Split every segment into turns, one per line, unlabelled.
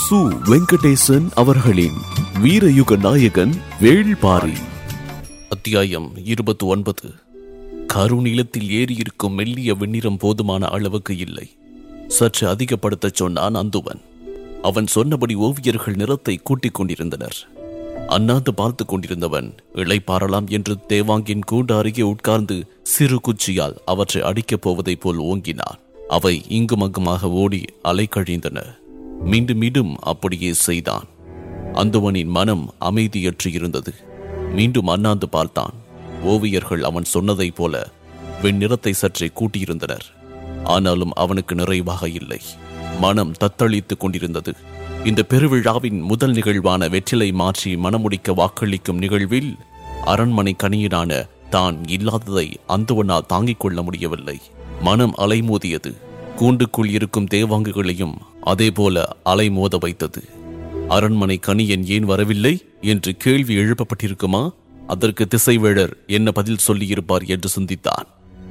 சு வெங்கடேசன் அவர்களின் வீரயுக நாயகன் வேள்பாரி
அத்தியாயம் இருபத்தி ஒன்பது கருநிலத்தில் ஏறியிருக்கும் மெல்லிய வெண்ணிறம் போதுமான அளவுக்கு இல்லை சற்று அதிகப்படுத்தச் சொன்னான் அந்துவன் அவன் சொன்னபடி ஓவியர்கள் நிறத்தை கூட்டிக் கொண்டிருந்தனர் அண்ணாந்து பார்த்து கொண்டிருந்தவன் இளைப்பாறலாம் என்று தேவாங்கின் கூண்டு அருகே உட்கார்ந்து சிறு குச்சியால் அவற்றை அடிக்கப் போவதைப் போல் ஓங்கினான் அவை இங்குமங்குமாக ஓடி அலைக்கழிந்தன மீண்டும் மீண்டும் அப்படியே செய்தான் அந்துவனின் மனம் அமைதியற்று இருந்தது மீண்டும் அண்ணாந்து பார்த்தான் ஓவியர்கள் அவன் சொன்னதைப் போல வெண்ணிறத்தை சற்றே கூட்டியிருந்தனர் ஆனாலும் அவனுக்கு நிறைவாக இல்லை மனம் தத்தளித்துக் கொண்டிருந்தது இந்த பெருவிழாவின் முதல் நிகழ்வான வெற்றிலை மாற்றி மணமுடிக்க வாக்களிக்கும் நிகழ்வில் அரண்மனை கனியினான தான் இல்லாததை அந்துவனால் தாங்கிக் கொள்ள முடியவில்லை மனம் அலைமோதியது கூண்டுக்குள் இருக்கும் தேவாங்குகளையும் அதேபோல அலைமோத வைத்தது அரண்மனை கணியன் ஏன் வரவில்லை என்று கேள்வி எழுப்பப்பட்டிருக்குமா அதற்கு திசைவேழர் என்ன பதில் சொல்லியிருப்பார் என்று சிந்தித்தான்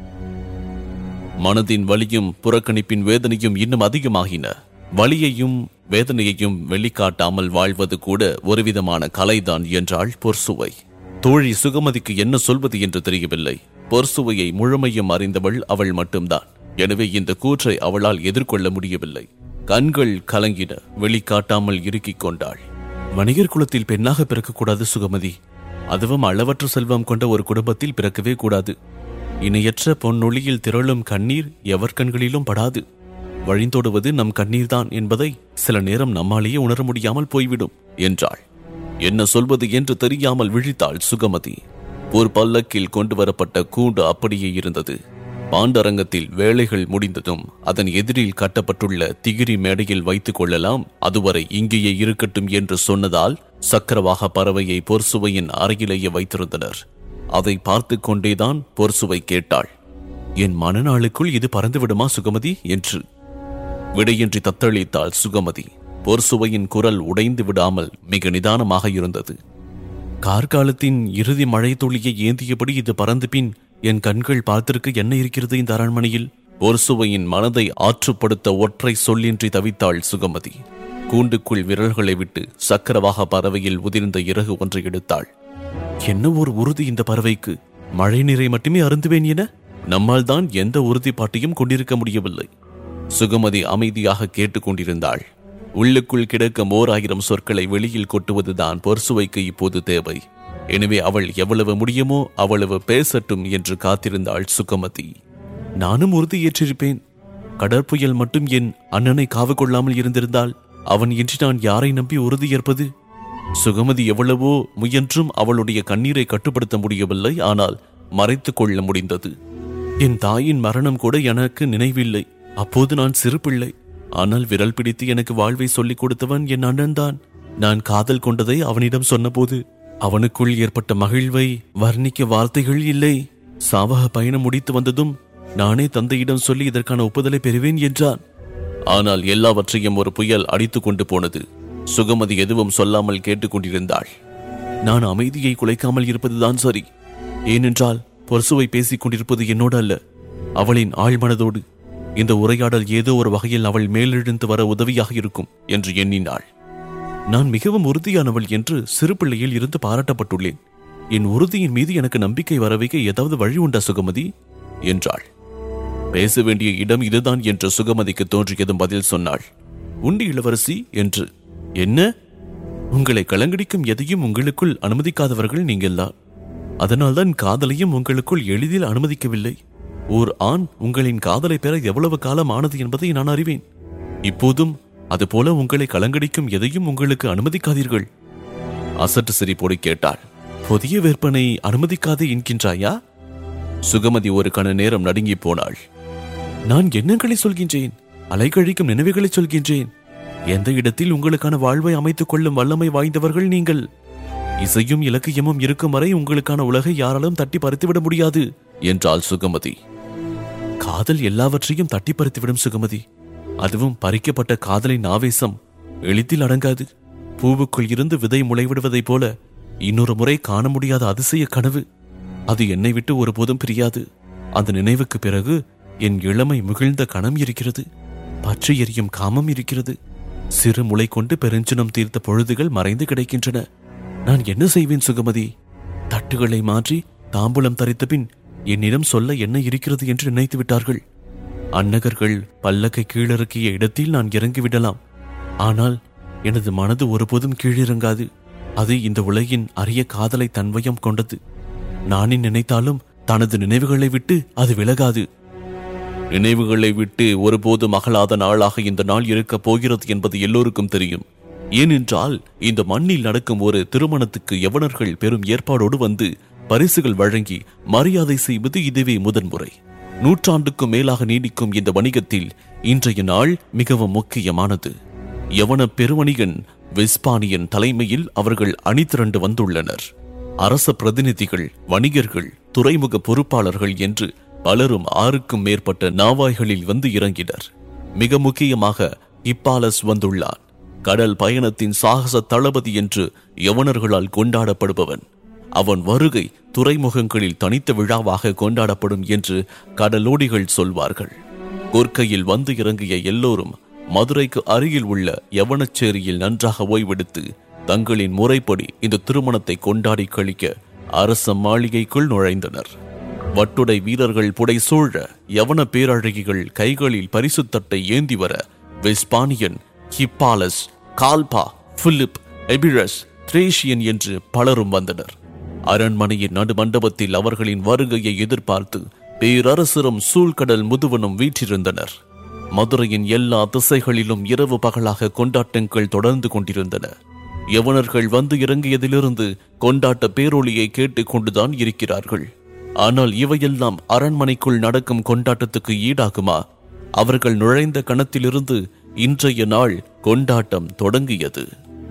மனதின் வலியும் புறக்கணிப்பின் வேதனையும் இன்னும் அதிகமாகின வலியையும் வேதனையையும் வெளிக்காட்டாமல் வாழ்வது கூட ஒருவிதமான கலைதான் என்றாள் பொற்சுவை தோழி சுகமதிக்கு என்ன சொல்வது என்று தெரியவில்லை பொற்சுவையை முழுமையும் அறிந்தவள் அவள் மட்டும்தான் எனவே இந்த கூற்றை அவளால் எதிர்கொள்ள முடியவில்லை கண்கள் கலங்கின வெளிக்காட்டாமல் இறுக்கிக் கொண்டாள் வணிகர் குலத்தில் பெண்ணாக பிறக்கக்கூடாது சுகமதி அதுவும் அளவற்ற செல்வம் கொண்ட ஒரு குடும்பத்தில் பிறக்கவே கூடாது இணையற்ற பொன்னொழியில் திரளும் கண்ணீர் எவர் கண்களிலும் படாது வழிந்தோடுவது நம் கண்ணீர்தான் என்பதை சில நேரம் நம்மாலேயே உணர முடியாமல் போய்விடும் என்றாள் என்ன சொல்வது என்று தெரியாமல் விழித்தாள் சுகமதி ஒரு பல்லக்கில் கொண்டு வரப்பட்ட கூண்டு அப்படியே இருந்தது பாண்டரங்கத்தில் வேலைகள் முடிந்ததும் அதன் எதிரில் கட்டப்பட்டுள்ள திகிரி மேடையில் வைத்துக் கொள்ளலாம் அதுவரை இங்கேயே இருக்கட்டும் என்று சொன்னதால் சக்கரவாக பறவையை பொற்சுவையின் அருகிலேயே வைத்திருந்தனர் அதை பார்த்து கொண்டேதான் பொற்சுவை கேட்டாள் என் மனநாளுக்குள் இது பறந்துவிடுமா சுகமதி என்று விடையின்றி தத்தளித்தாள் சுகமதி பொற்சுவையின் குரல் உடைந்து விடாமல் மிக நிதானமாக இருந்தது கார்காலத்தின் இறுதி மழை துளியை ஏந்தியபடி இது பறந்து பின் என் கண்கள் பார்த்திருக்க என்ன இருக்கிறது இந்த அரண்மனையில் பொற்சுவையின் மனதை ஆற்றுப்படுத்த ஒற்றை சொல்லின்றி தவித்தாள் சுகமதி கூண்டுக்குள் விரல்களை விட்டு சக்கரவாக பறவையில் உதிர்ந்த இறகு ஒன்றை எடுத்தாள் என்ன ஒரு உறுதி இந்த பறவைக்கு மழை நீரை மட்டுமே அருந்துவேன் என நம்மால் தான் எந்த உறுதிப்பாட்டையும் கொண்டிருக்க முடியவில்லை சுகமதி அமைதியாக கேட்டுக்கொண்டிருந்தாள் உள்ளுக்குள் கிடக்கும் ஓர் ஆயிரம் சொற்களை வெளியில் கொட்டுவதுதான் பொர்சுவைக்கு இப்போது தேவை எனவே அவள் எவ்வளவு முடியுமோ அவ்வளவு பேசட்டும் என்று காத்திருந்தாள் சுகமதி நானும் உறுதியேற்றிருப்பேன் கடற்புயல் மட்டும் என் அண்ணனை காவு கொள்ளாமல் இருந்திருந்தால் அவன் இன்றி நான் யாரை நம்பி உறுதியேற்பது சுகமதி எவ்வளவோ முயன்றும் அவளுடைய கண்ணீரை கட்டுப்படுத்த முடியவில்லை ஆனால் மறைத்துக் கொள்ள முடிந்தது என் தாயின் மரணம் கூட எனக்கு நினைவில்லை அப்போது நான் சிறு பிள்ளை ஆனால் விரல் பிடித்து எனக்கு வாழ்வை சொல்லிக் கொடுத்தவன் என் அண்ணன்தான் நான் காதல் கொண்டதை அவனிடம் சொன்னபோது அவனுக்குள் ஏற்பட்ட மகிழ்வை வர்ணிக்க வார்த்தைகள் இல்லை சாவக பயணம் முடித்து வந்ததும் நானே தந்தையிடம் சொல்லி இதற்கான ஒப்புதலை பெறுவேன் என்றான் ஆனால் எல்லாவற்றையும் ஒரு புயல் அடித்துக் கொண்டு போனது சுகமதி எதுவும் சொல்லாமல் கேட்டுக்கொண்டிருந்தாள் நான் அமைதியை குலைக்காமல் இருப்பதுதான் சரி ஏனென்றால் பொர்சுவை பேசிக் கொண்டிருப்பது என்னோடு அல்ல அவளின் ஆழ்மனதோடு இந்த உரையாடல் ஏதோ ஒரு வகையில் அவள் மேலெழுந்து வர உதவியாக இருக்கும் என்று எண்ணினாள் நான் மிகவும் உறுதியானவள் என்று சிறு பிள்ளையில் இருந்து பாராட்டப்பட்டுள்ளேன் என் உறுதியின் மீது எனக்கு நம்பிக்கை வர வைக்க ஏதாவது வழி உண்டா சுகமதி என்றாள் பேச வேண்டிய இடம் இதுதான் என்று சுகமதிக்கு தோன்றியதும் பதில் சொன்னாள் உண்டு இளவரசி என்று என்ன உங்களை கலங்கடிக்கும் எதையும் உங்களுக்குள் அனுமதிக்காதவர்கள் நீங்கள்தான் அதனால்தான் காதலையும் உங்களுக்குள் எளிதில் அனுமதிக்கவில்லை ஓர் ஆண் உங்களின் காதலை பெற எவ்வளவு காலம் ஆனது என்பதை நான் அறிவேன் இப்போதும் அதுபோல உங்களை கலங்கடிக்கும் எதையும் உங்களுக்கு அனுமதிக்காதீர்கள் அசட்டு சிரிப்போடு கேட்டாள் புதிய விற்பனை அனுமதிக்காதே என்கின்றாயா சுகமதி ஒரு கண நேரம் நடுங்கி போனாள் நான் எண்ணங்களை சொல்கின்றேன் அலைக்கழிக்கும் நினைவுகளை சொல்கின்றேன் எந்த இடத்தில் உங்களுக்கான வாழ்வை அமைத்துக் கொள்ளும் வல்லமை வாய்ந்தவர்கள் நீங்கள் இசையும் இலக்கியமும் இருக்கும் வரை உங்களுக்கான உலகை யாராலும் தட்டி பறித்துவிட முடியாது என்றாள் சுகமதி காதல் எல்லாவற்றையும் தட்டி பறித்துவிடும் சுகமதி அதுவும் பறிக்கப்பட்ட காதலின் ஆவேசம் எளிதில் அடங்காது பூவுக்குள் இருந்து விதை முளைவிடுவதைப் போல இன்னொரு முறை காண முடியாத அதிசய கனவு அது என்னை விட்டு ஒருபோதும் பிரியாது அந்த நினைவுக்கு பிறகு என் இளமை மிகுழ்ந்த கணம் இருக்கிறது பற்றி எரியும் காமம் இருக்கிறது சிறு முளை கொண்டு பெருஞ்சினம் தீர்த்த பொழுதுகள் மறைந்து கிடக்கின்றன நான் என்ன செய்வேன் சுகமதி தட்டுகளை மாற்றி தாம்பூலம் தரித்த பின் என்னிடம் சொல்ல என்ன இருக்கிறது என்று நினைத்து விட்டார்கள் அன்னகர்கள் பல்லக்கை கீழிறக்கிய இடத்தில் நான் இறங்கிவிடலாம் ஆனால் எனது மனது ஒருபோதும் கீழிறங்காது அது இந்த உலகின் அரிய காதலை தன்வயம் கொண்டது நானே நினைத்தாலும் தனது நினைவுகளை விட்டு அது விலகாது நினைவுகளை விட்டு ஒருபோதும் அகலாத நாளாக இந்த நாள் இருக்கப் போகிறது என்பது எல்லோருக்கும் தெரியும் ஏனென்றால் இந்த மண்ணில் நடக்கும் ஒரு திருமணத்துக்கு யவனர்கள் பெரும் ஏற்பாடோடு வந்து பரிசுகள் வழங்கி மரியாதை செய்வது இதுவே முதன்முறை நூற்றாண்டுக்கும் மேலாக நீடிக்கும் இந்த வணிகத்தில் இன்றைய நாள் மிகவும் முக்கியமானது யவன பெருவணிகன் வெஸ்பானியன் தலைமையில் அவர்கள் அணிதிரண்டு வந்துள்ளனர் அரச பிரதிநிதிகள் வணிகர்கள் துறைமுக பொறுப்பாளர்கள் என்று பலரும் ஆறுக்கும் மேற்பட்ட நாவாய்களில் வந்து இறங்கினர் மிக முக்கியமாக இப்பாலஸ் வந்துள்ளான் கடல் பயணத்தின் சாகச தளபதி என்று யவனர்களால் கொண்டாடப்படுபவன் அவன் வருகை துறைமுகங்களில் தனித்த விழாவாக கொண்டாடப்படும் என்று கடலோடிகள் சொல்வார்கள் கொர்க்கையில் வந்து இறங்கிய எல்லோரும் மதுரைக்கு அருகில் உள்ள யவனச்சேரியில் நன்றாக ஓய்வெடுத்து தங்களின் முறைப்படி இந்த திருமணத்தை கொண்டாடி கழிக்க அரச மாளிகைக்குள் நுழைந்தனர் வட்டுடை வீரர்கள் புடை சூழ யவன பேரழகிகள் கைகளில் பரிசுத்தட்டை ஏந்தி வர Vespasian Hippalus Galba Philip Epirus Thracian என்று பலரும் வந்தனர் அரண்மனையின் நடுமண்டபத்தில் அவர்களின் வருகையை எதிர்பார்த்து பேரரசரும் சூழ்கடல் முதுவனும் வீற்றிருந்தனர் மதுரையின் எல்லா திசைகளிலும் இரவு பகலாக கொண்டாட்டங்கள் தொடர்ந்து கொண்டிருந்தன யவனர்கள் வந்து இறங்கியதிலிருந்து கொண்டாட்ட பேரொளியை கேட்டுக் கொண்டுதான் இருக்கிறார்கள் ஆனால் இவையெல்லாம் அரண்மனைக்குள் நடக்கும் கொண்டாட்டத்துக்கு ஈடாகுமா அவர்கள் நுழைந்த கணத்திலிருந்து இன்றைய நாள் கொண்டாட்டம் தொடங்கியது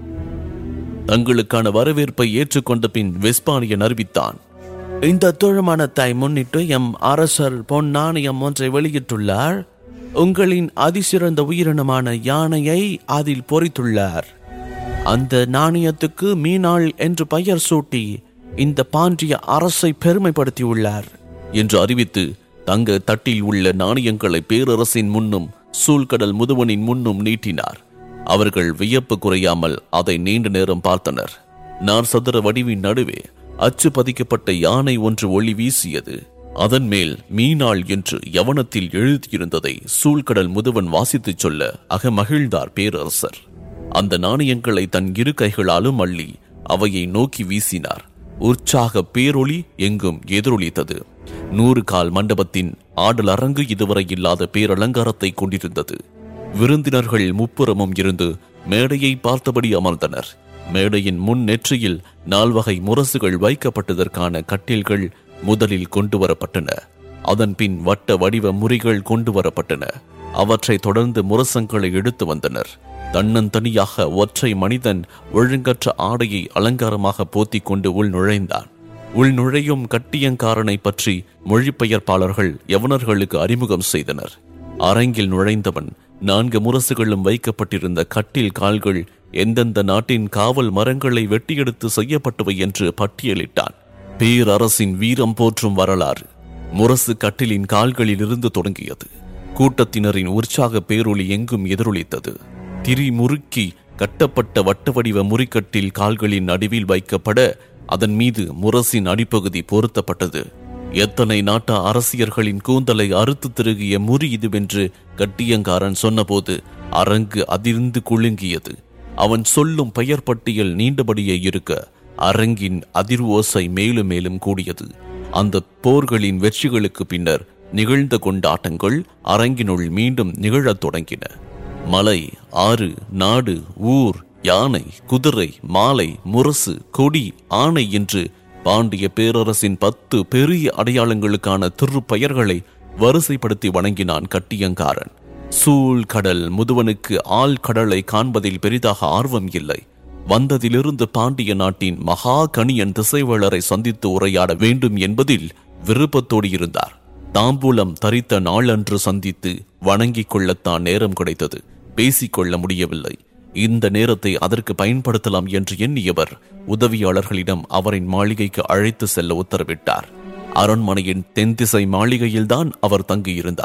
தங்களுக்கான வரவேற்பை ஏற்றுக்கொண்ட பின் வெஸ்பானியன் அறிவித்தான் இந்த திருமணத்தை முன்னிட்டு எம் அரசர் பொன் நாணயம் ஒன்றை வெளியிட்டுள்ளார் உங்களின் அதிசிறந்த உயிரினமான யானையை அதில் பொறித்துள்ளார் அந்த நாணயத்துக்கு மீனாள் என்று பெயர் சூட்டி இந்த பாண்டிய அரசை பெருமைப்படுத்தியுள்ளார் என்று அறிவித்து தங்க தட்டில் உள்ள நாணயங்களை பேரரசின் முன்னும் சூழ்கடல் முதுவனின் முன்னும் நீட்டினார் அவர்கள் வியப்பு குறையாமல் அதை நீண்ட நேரம் பார்த்தனர் நார் சதுர வடிவின் நடுவே அச்சு பதிக்கப்பட்ட யானை ஒன்று ஒளி வீசியது அதன் மேல் மீனாள் என்று யவனத்தில் எழுதியிருந்ததை சூழ்கடல் முதுவன் வாசித்துச் சொல்ல அகமகிழ்ந்தார் பேரரசர் அந்த நாணயங்களை தன் இரு கைகளாலும் அள்ளி அவையை நோக்கி வீசினார் உற்சாக பேரொளி எங்கும் எதிரொலித்தது நூறு கால் மண்டபத்தின் ஆடல் அரங்கு இதுவரை இல்லாத பேரலங்காரத்தை கொண்டிருந்தது விருந்தினர்கள் முப்புறமும் இருந்து மேடையை பார்த்தபடி அமர்ந்தனர் மேடையின் முன் நெற்றியில் நால்வகை முரசுகள் வைக்கப்பட்டதற்கான கட்டில்கள் முதலில் கொண்டு வரப்பட்டன அதன் பின் வட்ட வடிவ முறிகள் கொண்டு வரப்பட்டன அவற்றை தொடர்ந்து முரசங்களை எடுத்து வந்தனர் தன்னந்தனியாக ஒற்றை மனிதன் ஒழுங்கற்ற ஆடையை அலங்காரமாக போத்திக் கொண்டு உள் நுழைந்தான் உள் நுழையும் கட்டியங்காரனை பற்றி மொழிபெயர்ப்பாளர்கள் யவனர்களுக்கு அறிமுகம் செய்தனர் அரங்கில் நுழைந்தவன் நான்கு முரசுகளும் வைக்கப்பட்டிருந்த கட்டில் கால்கள் எந்தெந்த நாட்டின் காவல் மரங்களை வெட்டியெடுத்து செய்யப்பட்டவை என்று பட்டியலிட்டான் பேரரசின் வீரம் போற்றும் வரலாறு முரசு கட்டிலின் கால்களில் இருந்து தொடங்கியது கூட்டத்தினரின் உற்சாக பேரொளி எங்கும் எதிரொலித்தது திரி முறுக்கி கட்டப்பட்ட வட்ட வடிவ முறிக்கட்டில் கால்களின் நடுவில் வைக்கப்பட அதன் மீது முரசின் அடிப்பகுதி பொருத்தப்பட்டது எத்தனை நாட்ட அரசியர்களின் கூந்தலை அறுத்து திருகிய முறி இதுவென்று கட்டியங்காரன் சொன்னபோது அரங்கு அதிர்ந்து குலுங்கியது அவன் சொல்லும் பெயர் பட்டியல் நீண்டபடியே இருக்க அரங்கின் அதிர் ஓசை மேலும் மேலும் கூடியது அந்த போர்களின் வெற்றிகளுக்கு பின்னர் நிகழ்ந்த கொண்டாட்டங்கள் அரங்கினுள் மீண்டும் நிகழத் தொடங்கின மலை ஆறு நாடு ஊர் யானை குதிரை மாலை முரசு கொடி ஆணை என்று பாண்டிய பேரரசின் பத்து பெரிய அடையாளங்களுக்கான திருப்பெயர்களை வரிசைப்படுத்தி வணங்கினான் கட்டியங்காரன் சூழ் கடல் முதுவனுக்கு ஆள் கடலை காண்பதில் பெரிதாக ஆர்வம் இல்லை வந்ததிலிருந்து பாண்டிய நாட்டின் மகா கணியன் திசைவேளரை சந்தித்து உரையாட வேண்டும் என்பதில் விருப்பத்தோடு இருந்தார் தாம்பூலம் தரித்த நாளன்று சந்தித்து வணங்கிக் கொள்ளத்தான் நேரம் கிடைத்தது பேசிக்கொள்ள முடியவில்லை இந்த நேரத்தை அதற்கு பயன்படுத்தலாம் என்று எண்ணியவர் உதவியாளர்களிடம் அவரின் மாளிகைக்கு அழைத்து செல்ல உத்தரவிட்டார் அரண்மனையின் தென்திசை மாளிகையில்தான் அவர் தங்கியிருந்தார்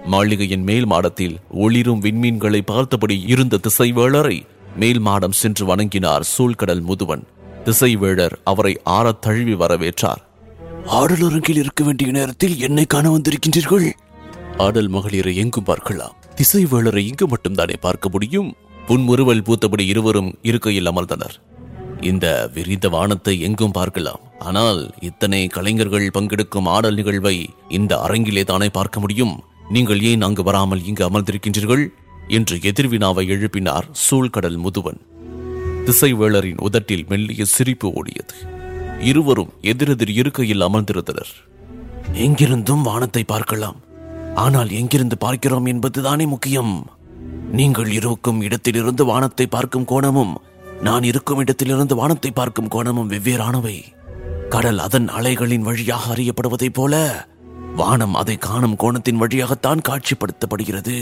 மாளிகையின் மேல் மாடத்தில் ஒளிரும் விண்மீன்களை பார்த்தபடி இருந்த திசைவேளரை மேல் மாடம் சென்று வணங்கினார் சூழ்கடல் முதுவன் திசைவேளர் அவரை ஆறத் தழுவி வரவேற்றார்
ஆடலரங்கில் இருக்க வேண்டிய நேரத்தில் என்னை காண வந்திருக்கின்றீர்கள்
ஆடல் மகளிரை எங்கும் பார்க்கலாம் திசைவேளரை இங்கு மட்டும்தானே பார்க்க முடியும் புன்முறுவல் பூத்தபடி இருவரும் இருக்கையில் அமர்ந்தனர் இந்த விரிந்த வானத்தை எங்கும் பார்க்கலாம் ஆனால் இத்தனை கலைஞர்கள் பங்கெடுக்கும் ஆடல் நிகழ்வை இந்த அரங்கிலே தானே பார்க்க முடியும் நீங்கள் ஏன் அங்கு வராமல் இங்கு அமர்ந்திருக்கின்றீர்கள் என்று எதிர்வினாவை எழுப்பினார் சூழ்கடல் முதுவன் திசைவேளரின் உதட்டில் மெல்லிய சிரிப்பு ஓடியது இருவரும் எதிரெதிர் இருக்கையில் அமர்ந்திருந்தனர்
எங்கிருந்தும் வானத்தை பார்க்கலாம் ஆனால் எங்கிருந்து பார்க்கிறோம் என்பதுதானே முக்கியம் நீங்கள் இருக்கும் இடத்திலிருந்து வானத்தை பார்க்கும் கோணமும் நான் இருக்கும் இடத்திலிருந்து வானத்தை பார்க்கும் கோணமும் வெவ்வேறானவை கடல் அதன் அலைகளின் வழியாக அறியப்படுவதைப் போல வானம் அதை காணும் கோணத்தின் வழியாகத்தான் காட்சிப்படுத்தப்படுகிறது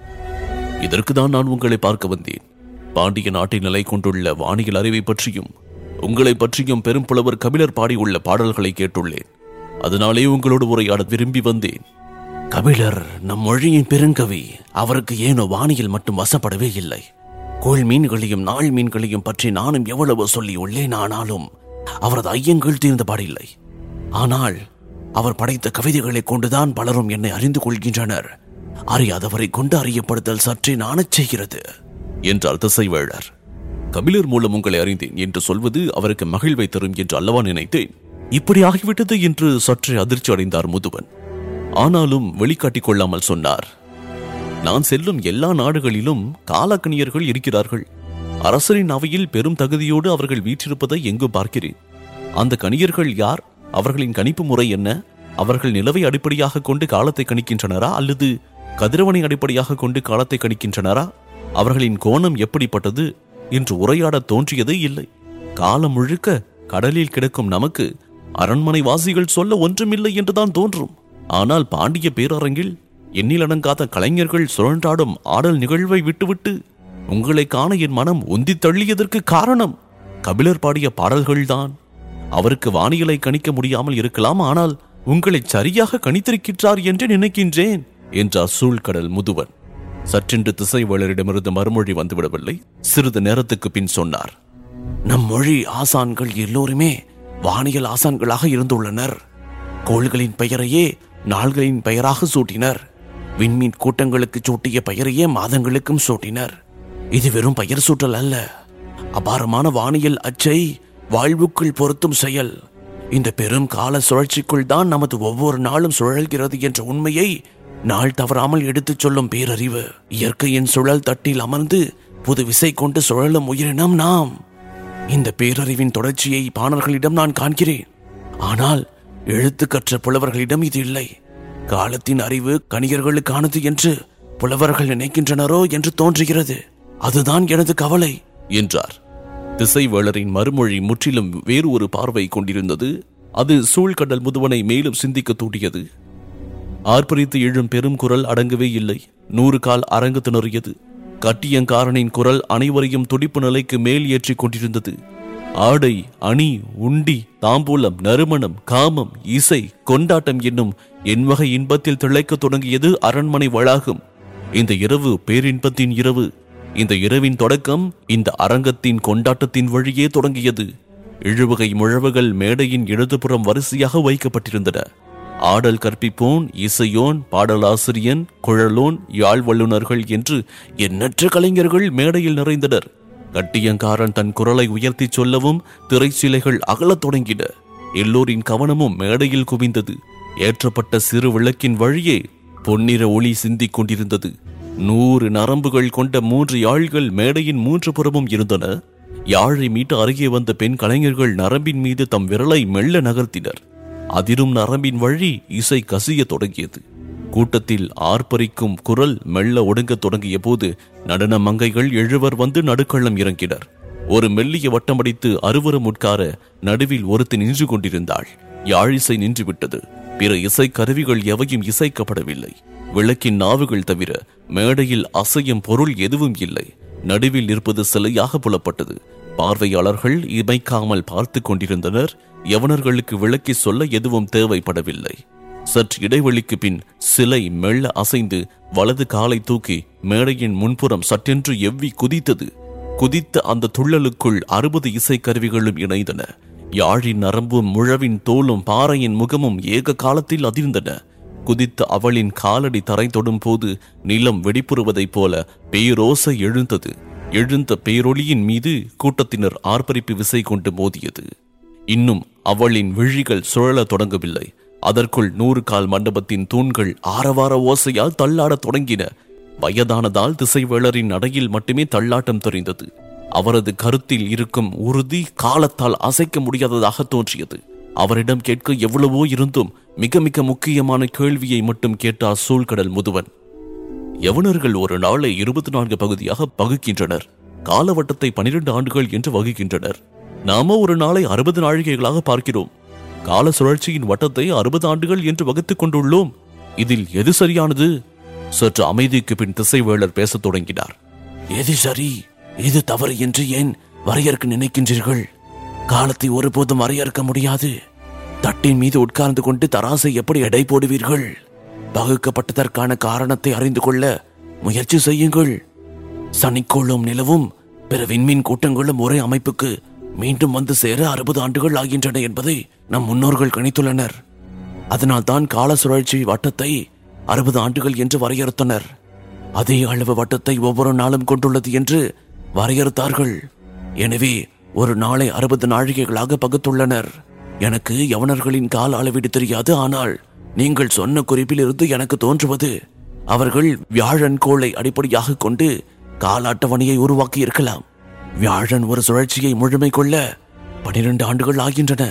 இதற்கு தான் நான் உங்களை பார்க்க வந்தேன் பாண்டிய நாட்டில் நிலை கொண்டுள்ள வானியல் அறிவை பற்றியும் உங்களை பற்றியும் பெரும் புலவர் கபிலர் பாடியுள்ள பாடல்களை கேட்டுள்ளேன் அதனாலே உங்களோடு உரையாட விரும்பி வந்தேன்
கபிலர் நம் மொழியின் பெருங்கவி அவருக்கு ஏனோ வானியல் மட்டும் வசப்படவே இல்லை கோள் மீன்களையும் நாள் மீன்களையும் பற்றி நானும் எவ்வளவு சொல்லி உள்ளேன் ஆனாலும் அவரது ஐயங்கள் தீர்ந்தபாடில்லை ஆனால் அவர் படைத்த கவிதைகளை கொண்டுதான் பலரும் என்னை அறிந்து கொள்கின்றனர் அறியாதவரை கொண்டு அறியப்படுதல் சற்றே நாணச் செய்கிறது
என்றார் திசைவேழர் கபிலர் மூலம் உங்களை அறிந்தேன் என்று சொல்வது அவருக்கு மகிழ்வை தரும் என்று அல்லவா நினைத்தேன் இப்படி ஆகிவிட்டது என்று சற்றே அதிர்ச்சி அடைந்தார் முதுவன் ஆனாலும் வெளிக்காட்டிக் கொள்ளாமல் சொன்னார் நான் செல்லும் எல்லா நாடுகளிலும் காலக்கணியர்கள் இருக்கிறார்கள் அரசரின் அவையில் பெரும் தகுதியோடு அவர்கள் வீற்றிருப்பதை எங்கு பார்க்கிறேன் அந்த கணியர்கள் யார் அவர்களின் கணிப்பு முறை என்ன அவர்கள் நிலவை அடிப்படையாக கொண்டு காலத்தை கணிக்கின்றனரா அல்லது கதிரவனை அடிப்படையாக கொண்டு காலத்தை கணிக்கின்றனரா அவர்களின் கோணம் எப்படிப்பட்டது என்று உரையாடத் தோன்றியதே இல்லை காலம் முழுக்க கடலில் கிடக்கும் நமக்கு அரண்மனை வாசிகள் சொல்ல ஒன்றுமில்லை என்றுதான் தோன்றும் ஆனால் பாண்டிய பேரரங்கில் எண்ணிலடங்காத கலைஞர்கள் சுழன்றாடும் ஆடல் நிகழ்வை விட்டுவிட்டு உங்களை காண என் மனம் உந்தி தள்ளியதற்கு காரணம் கபிலர் பாடிய பாடல்கள்தான் அவருக்கு வானியலை கணிக்க முடியாமல் இருக்கலாம் ஆனால் உங்களை சரியாக கணித்திருக்கின்றார் என்று நினைக்கின்றேன் என்றார் சூழ்கடல் முதுவன் சற்றென்று திசைவேளரிடமிருந்து மறுமொழி வந்துவிடவில்லை சிறிது நேரத்துக்கு பின் சொன்னார்
நம் மொழி ஆசான்கள் எல்லோருமே வானியல் ஆசான்களாக இருந்துள்ளனர் கோள்களின் பெயரையே நாள்களின் பெயராக சூட்டினர் விண்மீன் கூட்டங்களுக்கு சூட்டிய பெயரையே மாதங்களுக்கும் சூட்டினர் இது வெறும் பெயர் சூட்டல் அல்ல அபாரமான வானியல் அச்சை வாழ்வுக்குள் பொருத்தும் செயல் இந்த பெரும் கால சுழற்சிக்குள் தான் நமது ஒவ்வொரு நாளும் சுழல்கிறது என்ற உண்மையை நாள் தவறாமல் எடுத்துச் சொல்லும் பேரறிவு இயற்கையின் சுழல் தட்டில் அமர்ந்து புது விசை கொண்டு சுழலும் உயிரினம் நாம் இந்த பேரறிவின் தொடர்ச்சியை பாணர்களிடம் நான் காண்கிறேன் ஆனால் எழுத்து கற்ற புலவர்களிடம் இது இல்லை காலத்தின் அறிவு கணிகர்களுக்கானது என்று புலவர்கள் நினைக்கின்றனரோ என்று தோன்றுகிறது அதுதான் எனது கவலை
என்றார் திசைவேளரின் மறுமொழி முற்றிலும் வேறு ஒரு பார்வை கொண்டிருந்தது அது சூழ்கடல் முதுவனை மேலும் சிந்திக்க தூண்டியது ஆர்ப்பரித்து எழும் பெரும் குரல் அடங்கவே இல்லை நூறு கால் அரங்கு திணறியது கட்டியங்காரனின் குரல் அனைவரையும் துடிப்பு நிலைக்கு மேல் ஏற்றிக் கொண்டிருந்தது ஆடை அணி உண்டி தாம்பூலம் நறுமணம் காமம் இசை கொண்டாட்டம் என்னும் என்வகை இன்பத்தில் திளைக்கத் தொடங்கியது அரண்மனை வளாகம் இந்த இரவு பேரின்பத்தின் இரவு இந்த இரவின் தொடக்கம் இந்த அரங்கத்தின் கொண்டாட்டத்தின் வழியே தொடங்கியது இழுவகை முழவுகள் மேடையின் இடதுபுறம் வரிசையாக வைக்கப்பட்டிருந்தன ஆடல் கற்பிப்போன் இசையோன் பாடலாசிரியன் குழலோன் யாழ் வல்லுநர்கள் என்று எண்ணற்ற கலைஞர்கள் மேடையில் நிறைந்தனர் கட்டியங்காரன் தன் குரலை உயர்த்திச் சொல்லவும் திரைச்சிலைகள் அகலத் தொடங்கின எல்லோரின் கவனமும் மேடையில் குவிந்தது ஏற்றப்பட்ட சிறு விளக்கின் வழியே பொன்னிற ஒளி சிந்திக் கொண்டிருந்தது நூறு நரம்புகள் கொண்ட மூன்று யாழ்கள் மேடையின் மூன்று புறமும் இருந்தன யாழை மீட்டு அருகே வந்த பெண் கலைஞர்கள் நரம்பின் மீது தம் விரலை மெல்ல நகர்த்தினர் அதிரும் நரம்பின் வழி இசை கசியத் தொடங்கியது கூட்டத்தில் ஆர்ப்பரிக்கும் குரல் மெல்ல ஒடுங்கத் தொடங்கிய போது நடன மங்கைகள் எழுவர் வந்து நடுக்களம் இறங்கினர் ஒரு மெல்லிய வட்டமடித்து அருவரும் உட்கார நடுவில் ஒருத்தி நின்று கொண்டிருந்தாள் யாழிசை நின்றுவிட்டது பிற இசை கருவிகள் எவையும் இசைக்கப்படவில்லை விளக்கின் நாவுகள் தவிர மேடையில் அசையும் பொருள் எதுவும் இல்லை நடுவில் நிற்பது சிலையாக புலப்பட்டது பார்வையாளர்கள் இமைக்காமல் பார்த்து கொண்டிருந்தனர் யவனர்களுக்கு விளக்கி சொல்ல எதுவும் தேவைப்படவில்லை சற்று இடைவெளிக்கு பின் சிலை மெல்ல அசைந்து வலது காலை தூக்கி மேடையின் முன்புறம் சட்டென்று எவ்வி குதித்தது குதித்த அந்த துள்ளலுக்குள் அறுபது இசைக்கருவிகளும் இணைந்தன யாழின் நரம்பும் முழவின் தோலும் பாறையின் முகமும் ஏக காலத்தில் அதிர்ந்தன குதித்த அவளின் காலடி தரை தொடும் போது நிலம் வெடிப்புறுவதைப் போல பேரோசை எழுந்தது எழுந்த பேரொளியின் மீது கூட்டத்தினர் ஆர்ப்பரிப்பு விசை கொண்டு மோதியது இன்னும் அவளின் விழிகள் சுழலத் தொடங்கவில்லை அதற்குள் நூறு கால் மண்டபத்தின் தூண்கள் ஆரவார ஓசையால் தள்ளாடத் தொடங்கின வயதானதால் திசைவேளரின் நடையில் மட்டுமே தள்ளாட்டம் தெரிந்தது அவரது கருத்தில் இருக்கும் உறுதி காலத்தால் அசைக்க முடியாததாக தோன்றியது அவரிடம் கேட்க எவ்வளவோ இருந்தும் மிக மிக முக்கியமான கேள்வியை மட்டும் கேட்டார் சூழ்கடல் முதுவன் யவனர்கள் ஒரு நாளை இருபத்தி நான்கு பகுதியாக பகுக்கின்றனர் காலவட்டத்தை பனிரெண்டு ஆண்டுகள் என்று வகுக்கின்றனர் நாம ஒரு நாளை அறுபது நாழிகைகளாக பார்க்கிறோம் கால சுழற்சியின் வட்டத்தை அறுபது ஆண்டுகள் என்று வகுத்துக் கொண்டுள்ளோம் இதில் எது சரியானது சற்று அமைதிக்கு பின் திசைவேளர் பேசத் தொடங்கினார்
எது சரி எது தவறு என்று ஏன் வரையறுக்க நினைக்கின்றீர்கள் காலத்தை ஒருபோதும் வரையறுக்க முடியாது தட்டின் மீது உட்கார்ந்து கொண்டு தராசை எப்படி எடை போடுவீர்கள் பகுக்கப்பட்டதற்கான காரணத்தை அறிந்து கொள்ள முயற்சி செய்யுங்கள் சனிக்கோளும் நிலவும் பிற விண்மீன் கூட்டங்களும் ஒரே அமைப்புக்கு மீண்டும் வந்து சேர அறுபது ஆண்டுகள் ஆகின்றன என்பதை நம் முன்னோர்கள் கணித்துள்ளனர் அதனால்தான் கால சுழற்சி வட்டத்தை அறுபது ஆண்டுகள் என்று வரையறுத்தனர் அதே அளவு வட்டத்தை ஒவ்வொரு நாளும் கொண்டுள்ளது என்று வரையறுத்தார்கள் எனவே ஒரு நாளை அறுபது நாழிகைகளாக பகுத்துள்ளனர் எனக்கு யவனர்களின் கால அளவீடு தெரியாது ஆனால் நீங்கள் சொன்ன குறிப்பிலிருந்து எனக்கு தோன்றுவது அவர்கள் வியாழன் கோளை அடிப்படையாக கொண்டு கால அட்டவணையை உருவாக்கி இருக்கலாம் வியாழன் ஒரு சுழற்சியை முழுமை கொள்ள பனிரெண்டு ஆண்டுகள் ஆகின்றன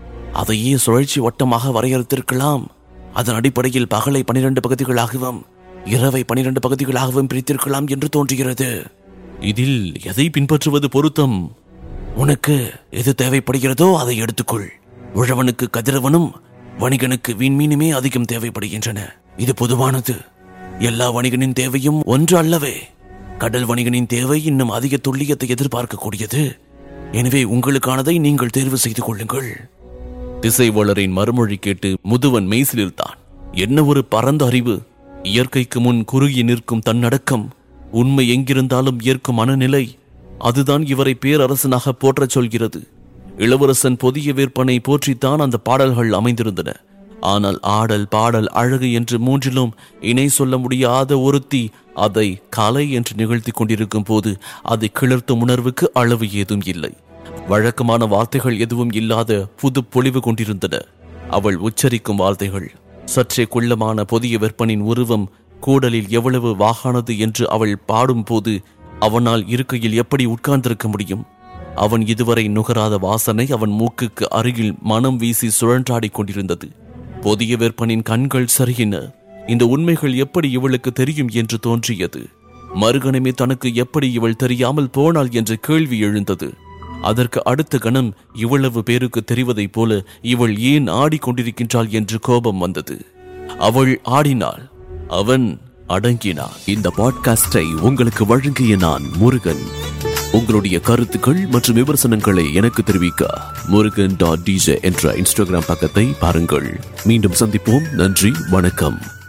அதையே சுழற்சி வட்டமாக வரையறுத்திருக்கலாம் அதன் அடிப்படையில் பகலை பனிரெண்டு பகுதிகளாகவும் இரவை பனிரெண்டு பகுதிகளாகவும் பிரித்திருக்கலாம் என்று தோன்றுகிறது
இதில் எதை பின்பற்றுவது பொருத்தம்
உனக்கு எது தேவைப்படுகிறதோ அதை எடுத்துக்கொள் உழவனுக்கு கதிரவனும் வணிகனுக்கு விண்மீனுமே அதிகம் தேவைப்படுகின்றன இது பொதுவானது எல்லா வணிகனின் தேவையும் ஒன்று அல்லவே கடல் வணிகனின் தேவை இன்னும் அதிக துல்லியத்தை எதிர்பார்க்கக்கூடியது எனவே உங்களுக்கானதை நீங்கள் தேர்வு செய்து கொள்ளுங்கள்
திசைவாளரின் மறுமொழி கேட்டு முதுவன் மெய்சிலிருந்தான் என்ன ஒரு பரந்த அறிவு இயற்கைக்கு முன் குறுகி நிற்கும் தன்னடக்கம் உண்மை எங்கிருந்தாலும் ஏற்கும் மனநிலை அதுதான் இவரை பேரரசனாக போற்றச் சொல்கிறது இளவரசன் பொதிய வேற்பனை போற்றித்தான் அந்த பாடல்கள் அமைந்திருந்தன ஆனால் ஆடல் பாடல் அழகு என்று மூன்றிலும் இணை சொல்ல முடியாத ஒருத்தி அதை கலை என்று நிகழ்த்தி கொண்டிருக்கும் போது அதை கிளர்த்தும் உணர்வுக்கு அளவு ஏதும் இல்லை வழக்கமான வார்த்தைகள் எதுவும் இல்லாத புது பொலிவு கொண்டிருந்தன அவள் உச்சரிக்கும் வார்த்தைகள் சற்றே குள்ளமான புதிய வெப்பனின் உருவம் கூடலில் எவ்வளவு வாகானது என்று அவள் பாடும்போது அவனால் இருக்கையில் எப்படி உட்கார்ந்திருக்க முடியும் அவன் இதுவரை நுகராத வாசனை அவன் மூக்குக்கு அருகில் மனம் வீசி சுழன்றாடிக் கொண்டிருந்தது புதிய வெப்பனின் கண்கள் சருகின இந்த உண்மைகள் எப்படி இவளுக்கு தெரியும் என்று தோன்றியது மறுகணமே தனக்கு எப்படி இவள் தெரியாமல் போனாள் என்ற கேள்வி எழுந்தது அதற்கு அடுத்த கணம் இவ்வளவு பேருக்கு தெரிவதைப் போல இவள் ஏன் ஆடிக்கொண்டிருக்கின்றாள் என்று கோபம் வந்தது அவள் ஆடினாள் அவன் அடங்கினான்
இந்த பாட்காஸ்டை உங்களுக்கு வழங்கிய நான் முருகன் உங்களுடைய கருத்துக்கள் மற்றும் விமர்சனங்களை எனக்கு தெரிவிக்க முருகன் டாட் டிஜே என்ற இன்ஸ்டாகிராம் பக்கத்தை பாருங்கள் மீண்டும் சந்திப்போம் நன்றி வணக்கம்